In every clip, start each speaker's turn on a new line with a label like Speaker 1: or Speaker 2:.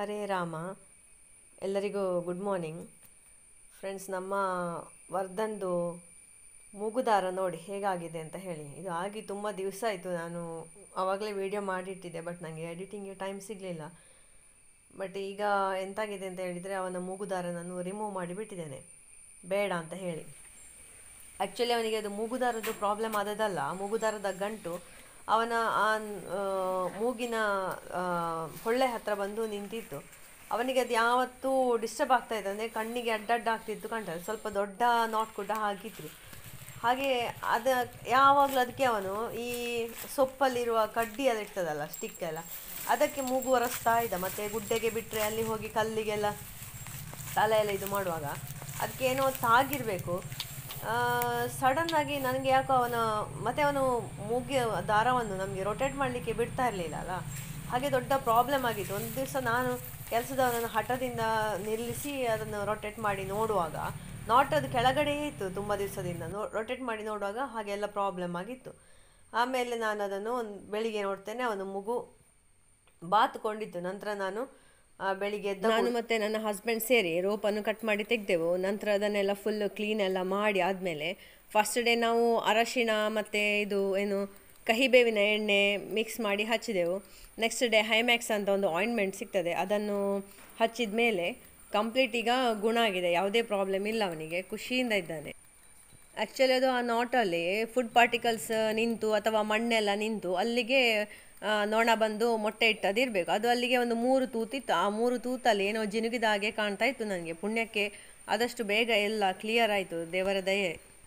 Speaker 1: ಹರೇ ರಾಮ ಎಲ್ಲರಿಗೂ good morning friends ನಮ್ಮ ವರ್ಧನ್ದು ಮೂಗುದಾರ ನೋಡಿ ಹೇಗಾಗಿದೆ ಅಂತ ಹೇಳಿ ಇದು ಆಗಿ ತುಂಬ ದಿವಸ ಆಯಿತು ನಾನು ಆವಾಗಲೇ ವಿಡಿಯೋ ಮಾಡಿಟ್ಟಿದ್ದೆ ಬಟ್ ನನಗೆ ಎಡಿಟಿಂಗ್ಗೆ ಟೈಮ್ ಸಿಗಲಿಲ್ಲ ಬಟ್ ಈಗ ಎಂತಾಗಿದೆ ಅಂತ ಹೇಳಿದರೆ ಅವನ ಮೂಗುದಾರ ನಾನು ರಿಮೂವ್ ಮಾಡಿಬಿಟ್ಟಿದ್ದೇನೆ ಬೇಡ ಅಂತ ಹೇಳಿ ಆ್ಯಕ್ಚುಲಿ ಅವನಿಗೆ ಅದು ಮೂಗುದಾರದ್ದು ಪ್ರಾಬ್ಲಮ್ ಆದದಲ್ಲ ಆ ಮೂಗುದಾರದ ಗಂಟು ಅವನ ಆ ಆ, ಮೂಗಿನ ಆ, ಹೊಳ್ಳೆ ಹತ್ರ ಬಂದು ನಿಂತಿತ್ತು ಅವನಿಗೆ ಅದು ಯಾವತ್ತೂ ಡಿಸ್ಟರ್ಬ್ ಆಗ್ತಾ ಇತ್ತು ಅಂದರೆ ಕಣ್ಣಿಗೆ ಅಡ್ಡಡ್ಡ ಆಗ್ತಿತ್ತು ಕಾಣ್ತದೆ ಸ್ವಲ್ಪ ದೊಡ್ಡ ನಾಟ್ ಕೂಡ ಹಾಕಿದ್ರು ಹಾಗೆ ಅದ ಯಾವಾಗಲೂ ಅದಕ್ಕೆ ಅವನು ಈ ಸೊಪ್ಪಲ್ಲಿರುವ ಕಡ್ಡಿ ಅದು ಇರ್ತದಲ್ಲ ಸ್ಟಿಕ್ ಎಲ್ಲ ಅದಕ್ಕೆ ಮೂಗು ಒರೆಸ್ತಾ ಇದ್ದ ಮತ್ತು ಗುಡ್ಡೆಗೆ ಬಿಟ್ಟರೆ ಅಲ್ಲಿ ಹೋಗಿ ಕಲ್ಲಿಗೆಲ್ಲ ತಲೆ ಎಲ್ಲ ಇದು ಮಾಡುವಾಗ ಅದಕ್ಕೆ ಏನೋ ತಾಗಿರಬೇಕು ಸಡನ್ನಾಗಿ ನನಗೆ ಯಾಕೋ ಅವನ ಮತ್ತೆ ಅವನು ಮೂಗಿ ದಾರವನ್ನು ನಮಗೆ ರೊಟೇಟ್ ಮಾಡಲಿಕ್ಕೆ ಬಿಡ್ತಾ ಇರಲಿಲ್ಲ ಅಲ್ಲ ಹಾಗೆ ದೊಡ್ಡ ಪ್ರಾಬ್ಲಮ್ ಆಗಿತ್ತು ಒಂದು ದಿವಸ ನಾನು ಕೆಲಸದವನನ್ನು ಹಠದಿಂದ ನಿಲ್ಲಿಸಿ ಅದನ್ನು ರೊಟೇಟ್ ಮಾಡಿ ನೋಡುವಾಗ ನಾಟ್ ಅದು ಕೆಳಗಡೆಯೇ ಇತ್ತು ತುಂಬ ದಿವಸದಿಂದ ನೋ ರೊಟೇಟ್ ಮಾಡಿ ನೋಡುವಾಗ ಹಾಗೆಲ್ಲ ಪ್ರಾಬ್ಲಮ್ ಆಗಿತ್ತು ಆಮೇಲೆ ನಾನು ಅದನ್ನು ಒಂದು ಬೆಳಿಗ್ಗೆ ನೋಡ್ತೇನೆ ಅವನು ಮಗು ಬಾತ್ಕೊಂಡಿತ್ತು ನಂತರ ನಾನು ಆ, ಬೆಳಿಗ್ಗೆ ಎದ್ದ ನಾನು ಮತ್ತೆ ನನ್ನ ಹಸ್ಬೆಂಡ್ ಸೇರಿ ರೋಪನ್ನು ಕಟ್ ಮಾಡಿ ತೆಗೆದೆವು ನಂತರ ಅದನ್ನೆಲ್ಲ ಫುಲ್ ಕ್ಲೀನ್ ಎಲ್ಲ ಮಾಡಿ ಆದಮೇಲೆ ಫಸ್ಟ್ ಡೇ ನಾವು ಅರಶಿಣ ಮತ್ತು ಇದು ಏನು ಕಹಿಬೇವಿನ ಎಣ್ಣೆ ಮಿಕ್ಸ್ ಮಾಡಿ ಹಚ್ಚಿದೆವು ನೆಕ್ಸ್ಟ್ ಡೇ ಹೈಮ್ಯಾಕ್ಸ್ ಅಂತ ಒಂದು ಆಯಿಂಟ್ಮೆಂಟ್ ಸಿಗ್ತದೆ ಅದನ್ನು ಹಚ್ಚಿದ ಮೇಲೆ ಕಂಪ್ಲೀಟ್ ಈಗ ಗುಣ ಆಗಿದೆ ಯಾವುದೇ ಪ್ರಾಬ್ಲಮ್ ಇಲ್ಲ ಅವನಿಗೆ ಖುಷಿಯಿಂದ ಇದ್ದಾನೆ ಆ್ಯಕ್ಚುಲಿ ಅದು ಆ ನಾಟಲ್ಲಿ ಫುಡ್ ಪಾರ್ಟಿಕಲ್ಸ್ ನಿಂತು ಅಥವಾ ಮಣ್ಣೆಲ್ಲ ನಿಂತು ಅಲ್ಲಿಗೆ ಆ, ನೊಣ ಬಂದು ಮೊಟ್ಟೆ ಇಟ್ಟದಿರಬೇಕು ಅದು ಅಲ್ಲಿಗೆ ಒಂದು ಮೂರು ತೂತಿತ್ತು ಆ ಮೂರು ತೂತಲ್ಲಿ ಏನೋ ಜಿನುಗಿದ ಹಾಗೆ ಕಾಣ್ತಾ ಇತ್ತು ನನಗೆ ಪುಣ್ಯಕ್ಕೆ ಆದಷ್ಟು ಬೇಗ ಎಲ್ಲ ಕ್ಲಿಯರ್ ಆಯಿತು ದೇವರ ದಯೆ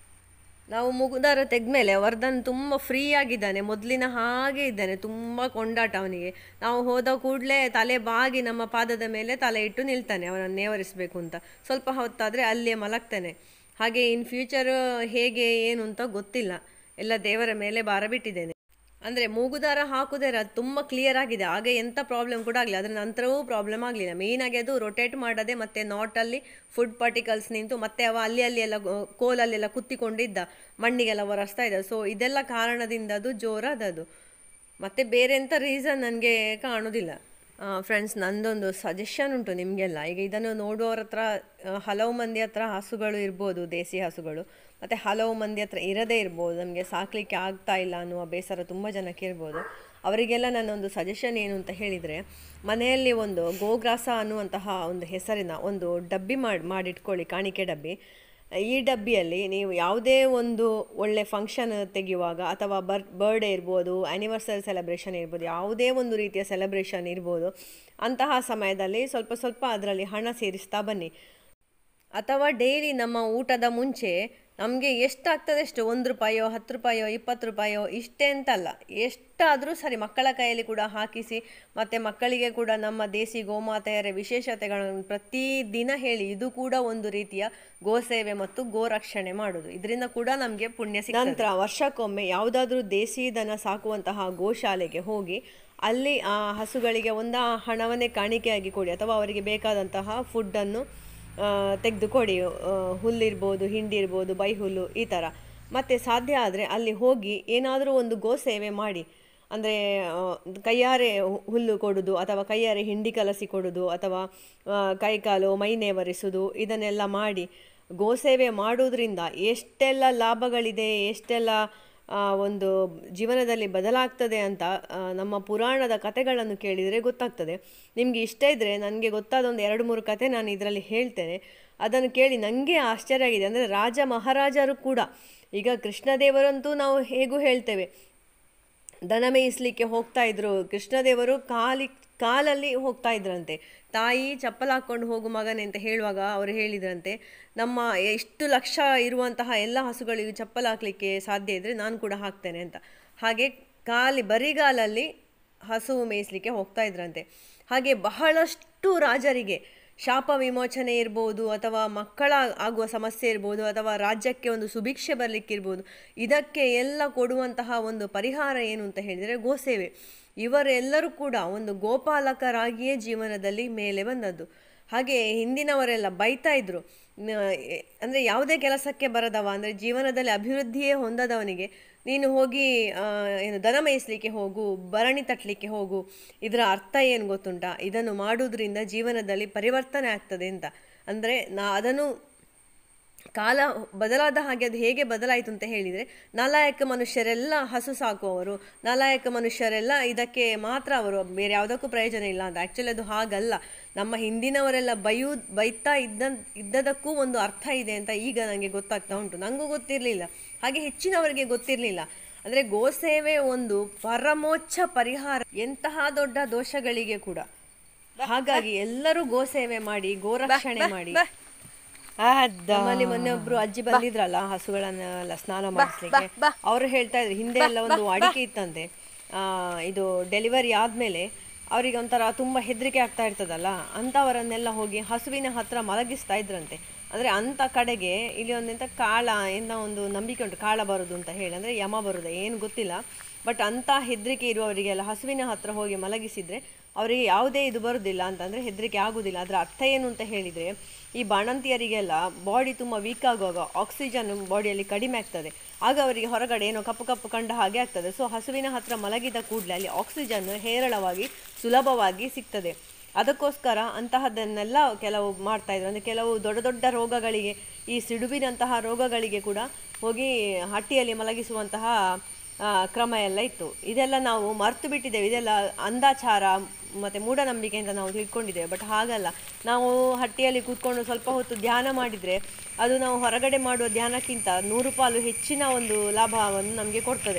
Speaker 1: ನಾವು ಮುಗುದಾರ ತೆಗ್ದ್ಮೇಲೆ ವರ್ಧನ್ ತುಂಬ ಫ್ರೀ ಆಗಿದ್ದಾನೆ ಮೊದಲಿನ ಹಾಗೆ ಇದ್ದಾನೆ ತುಂಬ ಕೊಂಡಾಟ ಅವನಿಗೆ ನಾವು ಹೋದ ಕೂಡಲೇ ತಲೆ ಬಾಗಿ ನಮ್ಮ ಪಾದದ ಮೇಲೆ ತಲೆ ಇಟ್ಟು ನಿಲ್ತಾನೆ ಅವನನ್ನು ನೇವರಿಸಬೇಕು ಅಂತ ಸ್ವಲ್ಪ ಹೊತ್ತಾದರೆ ಅಲ್ಲಿಯೇ ಮಲಗ್ತಾನೆ ಹಾಗೆ ಇನ್ ಫ್ಯೂಚರ್ ಹೇಗೆ ಏನು ಅಂತ ಗೊತ್ತಿಲ್ಲ ಎಲ್ಲ ದೇವರ ಮೇಲೆ ಭಾರ ಬಿಟ್ಟಿದ್ದೇನೆ ಅಂದರೆ ಮೂಗುದಾರ ಹಾಕುವುದೇ ತುಂಬ ಕ್ಲಿಯರ್ ಆಗಿದೆ ಆಗ ಎಂಥ ಪ್ರಾಬ್ಲಮ್ ಕೂಡ ಆಗಲಿಲ್ಲ ಅದರ ನಂತರವೂ ಪ್ರಾಬ್ಲಮ್ ಆಗಲಿಲ್ಲ ಮೇಯ್ನಾಗಿ ಅದು ರೊಟೇಟ್ ಮಾಡದೆ ಮತ್ತು ನಾಟಲ್ಲಿ ಫುಡ್ ಪಾರ್ಟಿಕಲ್ಸ್ ನಿಂತು ಮತ್ತೆ ಅವ ಅಲ್ಲಿ ಅಲ್ಲಿ ಎಲ್ಲ ಗೋ- ಕೋಲಲ್ಲೆಲ್ಲ ಕುತ್ತಿಕೊಂಡಿದ್ದ ಮಣ್ಣಿಗೆಲ್ಲ ಒರೆಸ್ತಾ ಇದ್ದ ಸೊ ಇದೆಲ್ಲ ಕಾರಣದಿಂದ ಅದು ಜೋರಾದದು ಮತ್ತು ಬೇರೆ ಎಂಥ ರೀಸನ್ ನನಗೆ ಕಾಣೋದಿಲ್ಲ ಫ್ರೆಂಡ್ಸ್ ನಂದೊಂದು ಸಜೆಷನ್ ಉಂಟು ನಿಮಗೆಲ್ಲ ಈಗ ಇದನ್ನು ನೋಡುವವರ ಹತ್ರ ಆ, ಹಲವು ಮಂದಿ ಹತ್ರ ಹಸುಗಳು ಇರ್ಬೋದು ದೇಸಿ ಹಸುಗಳು ಮತ್ತು ಹಲವು ಮಂದಿ ಹತ್ರ ಇರದೇ ಇರ್ಬೋದು ನಮಗೆ ಸಾಕಲಿಕ್ಕೆ ಆಗ್ತಾ ಇಲ್ಲ ಅನ್ನುವ ಬೇಸರ ತುಂಬ ಜನಕ್ಕೆ ಇರ್ಬೋದು ಅವರಿಗೆಲ್ಲ ನನ್ನೊಂದು ಸಜೆಷನ್ ಏನು ಅಂತ ಹೇಳಿದರೆ ಮನೆಯಲ್ಲಿ ಒಂದು ಗೋಗ್ರಾಸ ಅನ್ನುವಂತಹ ಒಂದು ಹೆಸರಿನ ಒಂದು ಡಬ್ಬಿ ಮಾಡಿ ಮಾಡಿಟ್ಕೊಳ್ಳಿ ಕಾಣಿಕೆ ಡಬ್ಬಿ ಈ ಡಬ್ಬಿಯಲ್ಲಿ ನೀವು ಯಾವುದೇ ಒಂದು ಒಳ್ಳೆ ಫಂಕ್ಷನ್ ತೆಗೆಯುವಾಗ ಅಥವಾ ಬರ್ ಬರ್ಡೇ ಇರ್ಬೋದು ಆ್ಯನಿವರ್ಸರಿ ಸೆಲೆಬ್ರೇಷನ್ ಇರ್ಬೋದು ಯಾವುದೇ ಒಂದು ರೀತಿಯ ಸೆಲೆಬ್ರೇಷನ್ ಇರ್ಬೋದು ಅಂತಹ ಸಮಯದಲ್ಲಿ ಸ್ವಲ್ಪ ಸ್ವಲ್ಪ ಅದರಲ್ಲಿ ಹಣ ಸೇರಿಸ್ತಾ ಬನ್ನಿ ಅಥವಾ ಡೈಲಿ ನಮ್ಮ ಊಟದ ಮುಂಚೆ ನಮಗೆ ಎಷ್ಟಾಗ್ತದೆ ಅಷ್ಟು ಒಂದು ರೂಪಾಯೋ ಹತ್ತು ರೂಪಾಯೋ ಇಪ್ಪತ್ತು ರೂಪಾಯೋ ಇಷ್ಟೇ ಅಂತಲ್ಲ ಎಷ್ಟಾದರೂ ಸರಿ ಮಕ್ಕಳ ಕೈಯಲ್ಲಿ ಕೂಡ ಹಾಕಿಸಿ ಮತ್ತು ಮಕ್ಕಳಿಗೆ ಕೂಡ ನಮ್ಮ ದೇಸಿ ಗೋಮಾತೆಯರ ವಿಶೇಷತೆಗಳನ್ನು ಪ್ರತಿದಿನ ಹೇಳಿ ಇದು ಕೂಡ ಒಂದು ರೀತಿಯ ಗೋಸೇವೆ ಮತ್ತು ಗೋರಕ್ಷಣೆ ಮಾಡೋದು ಇದರಿಂದ ಕೂಡ ನಮಗೆ ಪುಣ್ಯ ಸಿಗ್ತದೆ ನಂತರ ವರ್ಷಕ್ಕೊಮ್ಮೆ ಯಾವುದಾದ್ರೂ ದೇಸಿ ದನ ಸಾಕುವಂತಹ ಗೋಶಾಲೆಗೆ ಹೋಗಿ ಅಲ್ಲಿ ಆ ಹಸುಗಳಿಗೆ ಒಂದು ಆ ಹಣವನ್ನೇ ಕಾಣಿಕೆಯಾಗಿ ಕೊಡಿ ಅಥವಾ ಅವರಿಗೆ ಬೇಕಾದಂತಹ ಫುಡ್ಡನ್ನು ತೆಗೆದು ಕೊಡಿ ಆ, ಹುಲ್ಲಿರ್ಬೋದು ಹಿಂಡಿ ಇರ್ಬೋದು ಬೈ ಹುಲ್ಲು ಈ ಥರ ಮತ್ತು ಸಾಧ್ಯ ಆದರೆ ಅಲ್ಲಿ ಹೋಗಿ ಏನಾದರೂ ಒಂದು ಗೋ ಸೇವೆ ಮಾಡಿ ಅಂದರೆ ಕೈಯಾರೆ ಹು- ಹುಲ್ಲು ಕೊಡೋದು ಅಥವಾ ಕೈಯಾರೆ ಹಿಂಡಿ ಕಲಸಿ ಕೊಡೋದು ಅಥವಾ ಆ, ಕೈಕಾಲು ಮೈ ನೇವರಿಸೋದು ಇದನ್ನೆಲ್ಲ ಮಾಡಿ ಗೋಸೇವೆ ಮಾಡೋದ್ರಿಂದ ಎಷ್ಟೆಲ್ಲ ಲಾಭಗಳಿದೆ ಎಷ್ಟೆಲ್ಲ ಆ, ಒಂದು ಜೀವನದಲ್ಲಿ ಬದಲಾಗ್ತದೆ ಅಂತ ಆ, ನಮ್ಮ ಪುರಾಣದ ಕಥೆಗಳನ್ನು ಕೇಳಿದರೆ ಗೊತ್ತಾಗ್ತದೆ ನಿಮಗೆ ಇಷ್ಟ ಇದ್ದರೆ ನನಗೆ ಗೊತ್ತಾದ ಒಂದು ಎರಡು ಮೂರು ಕತೆ ನಾನು ಇದರಲ್ಲಿ ಹೇಳ್ತೇನೆ ಅದನ್ನು ಕೇಳಿ ನನಗೆ ಆಶ್ಚರ್ಯ ಆಗಿದೆ ಅಂದರೆ ರಾಜ ಮಹಾರಾಜರು ಕೂಡ ಈಗ ಕೃಷ್ಣದೇವರಂತೂ ನಾವು ಹೇಗೂ ಹೇಳ್ತೇವೆ ದನ ಮೇಯಿಸ್ಲಿಕ್ಕೆ ಹೋಗ್ತಾ ಇದ್ರು ಕೃಷ್ಣದೇವರು ಕಾಲಿ ಕಾಲಲ್ಲಿ ಹೋಗ್ತಾ ಇದ್ರಂತೆ ತಾಯಿ ಚಪ್ಪಲ್ ಹಾಕ್ಕೊಂಡು ಹೋಗು ಮಗನೇ ಅಂತ ಹೇಳುವಾಗ ಅವರು ಹೇಳಿದ್ರಂತೆ ನಮ್ಮ ಎಷ್ಟು ಲಕ್ಷ ಇರುವಂತಹ ಎಲ್ಲ ಹಸುಗಳಿಗೂ ಚಪ್ಪಲ್ ಹಾಕಲಿಕ್ಕೆ ಸಾಧ್ಯ ಇದ್ದರೆ ನಾನು ಕೂಡ ಹಾಕ್ತೇನೆ ಅಂತ ಹಾಗೆ ಖಾಲಿ ಬರಿಗಾಲಲ್ಲಿ ಹಸು ಮೇಯಿಸ್ಲಿಕ್ಕೆ ಹೋಗ್ತಾ ಇದ್ರಂತೆ ಹಾಗೆ ಬಹಳಷ್ಟು ರಾಜರಿಗೆ ಶಾಪ ವಿಮೋಚನೆ ಇರ್ಬೋದು ಅಥವಾ ಮಕ್ಕಳ ಆಗುವ ಸಮಸ್ಯೆ ಇರ್ಬೋದು ಅಥವಾ ರಾಜ್ಯಕ್ಕೆ ಒಂದು ಸುಭಿಕ್ಷೆ ಬರಲಿಕ್ಕಿರ್ಬೋದು ಇದಕ್ಕೆ ಎಲ್ಲ ಕೊಡುವಂತಹ ಒಂದು ಪರಿಹಾರ ಏನು ಅಂತ ಹೇಳಿದರೆ ಗೋಸೇವೆ ಇವರೆಲ್ಲರೂ ಕೂಡ ಒಂದು ಗೋಪಾಲಕರಾಗಿಯೇ ಜೀವನದಲ್ಲಿ ಮೇಲೆ ಬಂದದ್ದು ಹಾಗೆ ಹಿಂದಿನವರೆಲ್ಲ ಬೈತಾ ಇದ್ರು ನ- ಎ- ಅಂದ್ರೆ ಯಾವುದೇ ಕೆಲಸಕ್ಕೆ ಬರದವ ಅಂದ್ರೆ ಜೀವನದಲ್ಲಿ ಅಭಿವೃದ್ಧಿಯೇ ಹೊಂದದವನಿಗೆ ನೀನು ಹೋಗಿ ಆ, ಏನು ದನ ಮೇಯಿಸ್ಲಿಕ್ಕೆ ಹೋಗು ಭರಣಿ ತಟ್ಟಲಿಕ್ಕೆ ಹೋಗು ಇದರ ಅರ್ಥ ಏನು ಗೊತ್ತುಂಟಾ ಇದನ್ನು ಮಾಡುವುದರಿಂದ ಜೀವನದಲ್ಲಿ ಪರಿವರ್ತನೆ ಆಗ್ತದೆ ಅಂತ ಅಂದರೆ ನಾ ಅದನ್ನು ಕಾಲ ಬದಲಾದ ಹಾಗೆ ಅದು ಹೇಗೆ ಬದಲಾಯಿತು ಅಂತ ಹೇಳಿದರೆ ನಾಲಾಯಕ ಮನುಷ್ಯರೆಲ್ಲ ಹಸು ಸಾಕುವವರು ನಾಲಾಯಕ ಮನುಷ್ಯರೆಲ್ಲ ಇದಕ್ಕೆ ಮಾತ್ರ ಅವರು ಬೇರೆ ಯಾವುದಕ್ಕೂ ಪ್ರಯೋಜನ ಇಲ್ಲ ಅಂತ ಆ್ಯಕ್ಚುಲಿ ಅದು ಹಾಗಲ್ಲ ನಮ್ಮ ಹಿಂದಿನವರೆಲ್ಲ ಬೈಯು ಬೈತಾ ಇದ್ದ ಇದ್ದದಕ್ಕೂ ಒಂದು ಅರ್ಥ ಇದೆ ಅಂತ ಈಗ ನನಗೆ ಗೊತ್ತಾಗ್ತಾ ಉಂಟು ನನಗೂ ಗೊತ್ತಿರಲಿಲ್ಲ ಹಾಗೆ ಹೆಚ್ಚಿನವರಿಗೆ ಗೊತ್ತಿರಲಿಲ್ಲ ಅಂದರೆ ಗೋಸೇವೆ ಒಂದು ಪರಮೋಚ್ಚ ಪರಿಹಾರ ಎಂತಹ ದೊಡ್ಡ ದೋಷಗಳಿಗೆ ಕೂಡ ಹಾಗಾಗಿ ಎಲ್ಲರೂ ಗೋಸೇವೆ ಮಾಡಿ ಗೋರಕ್ಷಣೆ ಮಾಡಿ
Speaker 2: ಅದ
Speaker 1: ನಮ್ಮಲ್ಲಿ ಮೊನ್ನೆ ಒಬ್ರು ಅಜ್ಜಿ ಬಂದಿದ್ರಲ್ಲ ಹಸುಗಳನ್ನೆಲ್ಲ ಸ್ನಾನ ಮಾಡಿಸ್ಲಿಕ್ಕೆ ಅವರು ಹೇಳ್ತಾ ಇದ್ರು ಹಿಂದೆ ಎಲ್ಲ ಒಂದು ವಾಡಿಕೆ ಇತ್ತಂತೆ ಆ, ಇದು ಡೆಲಿವರಿ ಆದ್ಮೇಲೆ ಅವರಿಗೆ ಒಂಥರ ತುಂಬಾ ಹೆದರಿಕೆ ಆಗ್ತಾ ಇರ್ತದಲ್ಲ ಅಂಥವರನ್ನೆಲ್ಲ ಹೋಗಿ ಹಸುವಿನ ಹತ್ರ ಮಲಗಿಸ್ತಾ ಇದ್ರಂತೆ ಅಂದ್ರೆ ಅಂತ ಕಡೆಗೆ ಇಲ್ಲಿ ಒಂದೆಂತ ಕಾಳ ಎಂತ ಒಂದು ನಂಬಿಕೆ ಉಂಟು ಕಾಳ ಬರುದು ಅಂತ ಹೇಳಿ ಅಂದ್ರೆ ಯಮ ಬರುದು ಏನು ಗೊತ್ತಿಲ್ಲ ಬಟ್ ಅಂತ ಹೆದರಿಕೆ ಇರುವವರಿಗೆಲ್ಲ ಹಸುವಿನ ಹತ್ರ ಹೋಗಿ ಮಲಗಿಸಿದ್ರೆ ಅವರಿಗೆ ಯಾವುದೇ ಇದು ಬರುದಿಲ್ಲ ಅಂತಂದ್ರೆ ಹೆದರಿಕೆ ಆಗುದಿಲ್ಲ ಅದರ ಅರ್ಥ ಏನು ಅಂತ ಹೇಳಿದ್ರೆ ಈ ಬಾಣಂತಿಯರಿಗೆಲ್ಲ ಬಾಡಿ ತುಂಬ ವೀಕ್ ಆಗುವಾಗ ಆಕ್ಸಿಜನ್ ಬಾಡಿಯಲ್ಲಿ ಕಡಿಮೆ ಆಗ್ತದೆ ಆಗ ಅವರಿಗೆ ಹೊರಗಡೆ ಏನೋ ಕಪ್ಪು ಕಪ್ಪು ಕಂಡ ಹಾಗೆ ಆಗ್ತದೆ ಸೊ ಹಸುವಿನ ಹತ್ರ ಮಲಗಿದ ಕೂಡಲೇ ಅಲ್ಲಿ ಆಕ್ಸಿಜನ್ ಹೇರಳವಾಗಿ ಸುಲಭವಾಗಿ ಸಿಗ್ತದೆ ಅದಕ್ಕೋಸ್ಕರ ಅಂತಹದ್ದನ್ನೆಲ್ಲ ಕೆಲವು ಮಾಡ್ತಾ ಇದ್ರು ಅಂದರೆ ಕೆಲವು ದೊಡ್ಡ ದೊಡ್ಡ ರೋಗಗಳಿಗೆ ಈ ಸಿಡುಬಿನಂತಹ ರೋಗಗಳಿಗೆ ಕೂಡ ಹೋಗಿ ಹಟ್ಟಿಯಲ್ಲಿ ಮಲಗಿಸುವಂತಹ ಆ, ಕ್ರಮ ಎಲ್ಲ ಇತ್ತು ಇದೆಲ್ಲ ನಾವು ಮರ್ತು ಬಿಟ್ಟಿದ್ದೇವೆ ಇದೆಲ್ಲ ಅಂದಾಚಾರ ಮತ್ತು ಮೂಢನಂಬಿಕೆ ಅಂತ ನಾವು ತಿಳ್ಕೊಂಡಿದ್ದೇವೆ ಬಟ್ ಹಾಗಲ್ಲ ನಾವು ಹಟ್ಟಿಯಲ್ಲಿ ಕೂತ್ಕೊಂಡು ಸ್ವಲ್ಪ ಹೊತ್ತು ಧ್ಯಾನ ಮಾಡಿದರೆ ಅದು ನಾವು ಹೊರಗಡೆ ಮಾಡುವ ಧ್ಯಾನಕ್ಕಿಂತ ನೂರು ಪಾಲು ಹೆಚ್ಚಿನ ಒಂದು ಲಾಭವನ್ನು ನಮಗೆ ಕೊಡ್ತದೆ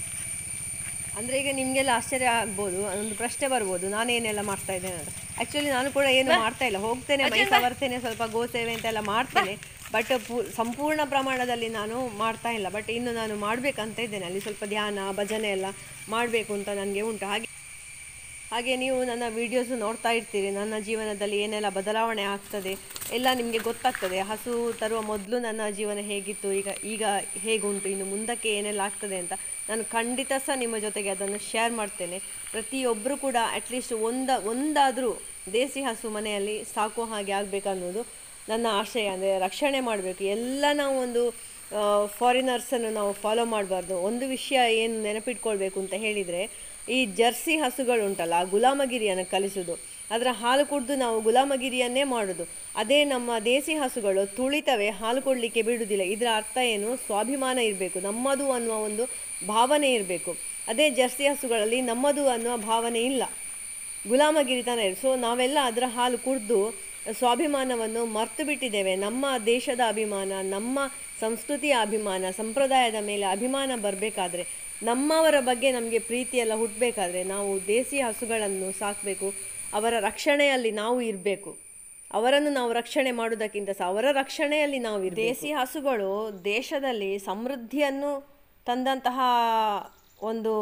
Speaker 1: ಅಂದ್ರೆ ಈಗ ನಿಮ್ಗೆಲ್ಲ ಆಶ್ಚರ್ಯ ಆಗ್ಬೋದು ಒಂದು ಪ್ರಶ್ನೆ ಬರ್ಬೋದು ನಾನೇನೆಲ್ಲ ಮಾಡ್ತಾ ಇದ್ದೇನೆ ಅಂತ ಆಕ್ಚುಲಿ ನಾನು ಕೂಡ ಏನು ಮಾಡ್ತಾ ಇಲ್ಲ ಹೋಗ್ತೇನೆ ಮೈ ಸವರ್ತೇನೆ ಸ್ವಲ್ಪ ಗೋಸೇವೆ ಅಂತೆಲ್ಲ ಮಾಡ್ತೇನೆ ಬಟ್ ಸಂಪೂರ್ಣ ಪ್ರಮಾಣದಲ್ಲಿ ನಾನು ಮಾಡ್ತಾ ಇಲ್ಲ ಬಟ್ ಇನ್ನು ನಾನು ಮಾಡ್ಬೇಕಂತ ಇದ್ದೇನೆ ಅಲ್ಲಿ ಸ್ವಲ್ಪ ಧ್ಯಾನ ಭಜನೆ ಎಲ್ಲ ಮಾಡಬೇಕು ಅಂತ ನನಗೆ ಉಂಟು ಹಾಗೆ ಹಾಗೆ ನೀವು ನನ್ನ ವಿಡಿಯೋಸ್ ನೋಡ್ತಾ ಇರ್ತೀರಿ ನನ್ನ ಜೀವನದಲ್ಲಿ ಏನೆಲ್ಲ ಬದಲಾವಣೆ ಆಗ್ತದೆ ಎಲ್ಲ ನಿಮಗೆ ಗೊತ್ತಾಗ್ತದೆ ಹಸು ತರುವ ಮೊದಲು ನನ್ನ ಜೀವನ ಹೇಗಿತ್ತು ಈಗ ಈಗ ಹೇಗುಂಟು ಇನ್ನು ಮುಂದಕ್ಕೆ ಏನೆಲ್ಲ ಆಗ್ತದೆ ಅಂತ ನಾನು ಖಂಡಿತ ಸಹ ನಿಮ್ಮ ಜೊತೆಗೆ ಅದನ್ನು ಶೇರ್ ಮಾಡ್ತೇನೆ ಪ್ರತಿಯೊಬ್ಬರು ಕೂಡ ಅಟ್ಲೀಸ್ಟ್ ಒಂದ ಒಂದಾದರೂ ದೇಸಿ ಹಸು ಮನೆಯಲ್ಲಿ ಸಾಕೋ ಹಾಗೆ ಆಗಬೇಕನ್ನೋದು ನನ್ನ ಆಶಯ ಅಂದರೆ ರಕ್ಷಣೆ ಮಾಡಬೇಕು ಎಲ್ಲ ನಾವು ಒಂದು ಫಾರಿನರ್ಸನ್ನು ನಾವು ಫಾಲೋ ಮಾಡಬಾರ್ದು ಒಂದು ವಿಷಯ ಏನು ನೆನಪಿಟ್ಕೊಳ್ಬೇಕು ಅಂತ ಹೇಳಿದರೆ ಈ ಜರ್ಸಿ ಹಸುಗಳು ಉಂಟಲ್ಲ ಆ ಗುಲಾಮಗಿರಿಯನ್ನು ಕಲಿಸೋದು ಅದರ ಹಾಲು ಕುಡಿದು ನಾವು ಗುಲಾಮಗಿರಿಯನ್ನೇ ಮಾಡೋದು ಅದೇ ನಮ್ಮ ದೇಸಿ ಹಸುಗಳು ತುಳಿತವೆ ಹಾಲು ಕೊಡಲಿಕ್ಕೆ ಬಿಡುವುದಿಲ್ಲ ಇದರ ಅರ್ಥ ಏನು ಸ್ವಾಭಿಮಾನ ಇರಬೇಕು ನಮ್ಮದು ಅನ್ನುವ ಒಂದು ಭಾವನೆ ಇರಬೇಕು ಅದೇ ಜರ್ಸಿ ಹಸುಗಳಲ್ಲಿ ನಮ್ಮದು ಅನ್ನುವ ಭಾವನೆ ಇಲ್ಲ ಗುಲಾಮಗಿರಿತನ ಇದೆ ಸೊ ನಾವೆಲ್ಲ ಅದರ ಹಾಲು ಕುಡಿದು ಸ್ವಾಭಿಮಾನವನ್ನು ಮರ್ತು ಬಿಟ್ಟಿದ್ದೇವೆ ನಮ್ಮ ದೇಶದ ಅಭಿಮಾನ ನಮ್ಮ ಸಂಸ್ಕೃತಿಯ ಅಭಿಮಾನ ಸಂಪ್ರದಾಯದ ಮೇಲೆ ಅಭಿಮಾನ ಬರಬೇಕಾದ್ರೆ ನಮ್ಮವರ ಬಗ್ಗೆ ನಮಗೆ ಪ್ರೀತಿಯೆಲ್ಲ ಹುಟ್ಟಬೇಕಾದ್ರೆ ನಾವು ದೇಸಿ ಹಸುಗಳನ್ನು ಸಾಕಬೇಕು ಅವರ ರಕ್ಷಣೆಯಲ್ಲಿ ನಾವು ಇರಬೇಕು ಅವರನ್ನು ನಾವು ರಕ್ಷಣೆ ಮಾಡುವುದಕ್ಕಿಂತ ಸಹ ಅವರ ರಕ್ಷಣೆಯಲ್ಲಿ ನಾವು ಇರ್ಬೇಕು. ದೇಸಿ ಹಸುಗಳು ದೇಶದಲ್ಲಿ ಸಮೃದ್ಧಿಯನ್ನು ತಂದಂತಹ ಒಂದು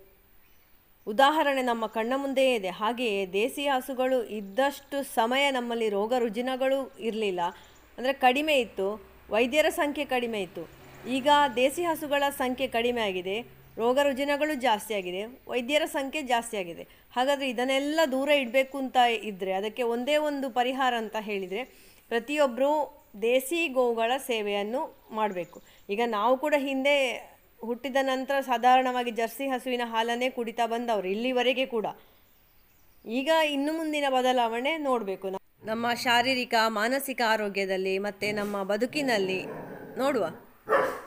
Speaker 1: ಉದಾಹರಣೆ ನಮ್ಮ ಕಣ್ಣ ಮುಂದೆಯೇ ಇದೆ ಹಾಗೆಯೇ ದೇಸಿ ಹಸುಗಳು ಇದ್ದಷ್ಟು ಸಮಯ ನಮ್ಮಲ್ಲಿ ರೋಗ ರುಜಿನಗಳು ಇರಲಿಲ್ಲ ಅಂದರೆ ಕಡಿಮೆ ಇತ್ತು ವೈದ್ಯರ ಸಂಖ್ಯೆ ಕಡಿಮೆ ಇತ್ತು ಈಗ ದೇಸಿ ಹಸುಗಳ ಸಂಖ್ಯೆ ಕಡಿಮೆ ಆಗಿದೆ ರೋಗ ರುಜಿನಗಳು ಜಾಸ್ತಿ ಆಗಿದೆ ವೈದ್ಯರ ಸಂಖ್ಯೆ ಜಾಸ್ತಿ ಆಗಿದೆ ಹಾಗಾದರೆ ಇದನ್ನೆಲ್ಲ ದೂರ ಇಡಬೇಕು ಅಂತ ಇದ್ದರೆ ಅದಕ್ಕೆ ಒಂದೇ ಒಂದು ಪರಿಹಾರ ಅಂತ ಹೇಳಿದರೆ ಪ್ರತಿಯೊಬ್ಬರು ದೇಸಿ ಗೋವುಗಳ ಸೇವೆಯನ್ನು ಮಾಡಬೇಕು ಈಗ ನಾವು ಕೂಡ ಹಿಂದೆ ಹುಟ್ಟಿದ ನಂತರ ಸಾಧಾರಣವಾಗಿ ಜರ್ಸಿ ಹಸುವಿನ ಹಾಲನ್ನೇ ಕುಡಿತಾ ಬಂದವರು ಇಲ್ಲಿವರೆಗೆ ಕೂಡ ಈಗ ಇನ್ನು ಮುಂದಿನ ಬದಲಾವಣೆ ನೋಡಬೇಕು ನಮ್ಮ ಶಾರೀರಿಕ ಮಾನಸಿಕ ಆರೋಗ್ಯದಲ್ಲಿ ಮತ್ತು ನಮ್ಮ ಬದುಕಿನಲ್ಲಿ ನೋಡುವ